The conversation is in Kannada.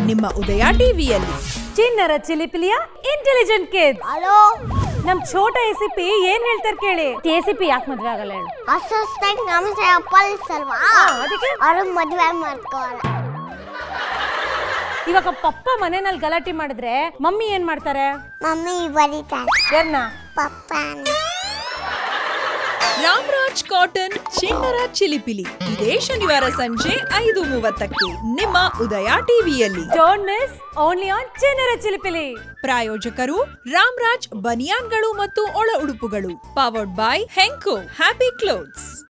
ನಿಮ್ಮ ಉದಯ ಟಿವಿಯಲ್ಲಿ ಚಿನ್ನರ ಚಿಲಿಪಿಲಿಯ ಇಂಟೆಲಿಜೆಂಟ್ ಕಿಡ್ ಹಲೋ ನಮ್ ಛೋಟ ಎಸಿಪಿ ಏನ್ ಹೇಳ್ತಾರೆ ಕೇಳಿ ಎಸಿಪಿ ಯಾಕೆ ಮದ್ವೆ ಆಗಲ್ಲ ಹೇಳು ಅಸಿಸ್ಟೆಂಟ್ ನಮಸ್ತೆ ಪೊಲೀಸ್ ಅಲ್ವಾ ಅದಕ್ಕೆ? ಅವ್ರು ಮದ್ವೆ ಮಾಡ್ಕೋಲ್ಲ ಇವಾಗ ಪಪ್ಪ ಮನೆಯಲ್ಲಿ ಗಲಾಟೆ ಮಾಡಿದ್ರೆ ಮಮ್ಮಿ ಏನ್ ಮಾಡ್ತಾರೆ ಮಮ್ಮಿ ಬರೀತಾರೆ ಯಾರನ್ನ ಪಪ್ಪಾನ ರಾಮರಾಜ್ ಕಾಟನ್ ಚಿನ್ನರ ಚಿಲಿಪಿಲಿ ಇದೇ ಶನಿವಾರ ಸಂಜೆ ಐದು ಮೂವತ್ತಕ್ಕೆ ನಿಮ್ಮ ಉದಯ ಟಿವಿಯಲ್ಲಿ ಡೋಂಟ್ ಮಿಸ್ ಓನ್ಲಿ ಆನ್ ಚಿನ್ನರ ಚಿಲಿಪಿಲಿ ಪ್ರಾಯೋಜಕರು ರಾಮರಾಜ್ ಬನಿಯಾನ್ಗಳು ಮತ್ತು ಒಳ ಉಡುಪುಗಳು powered by Henko happy clothes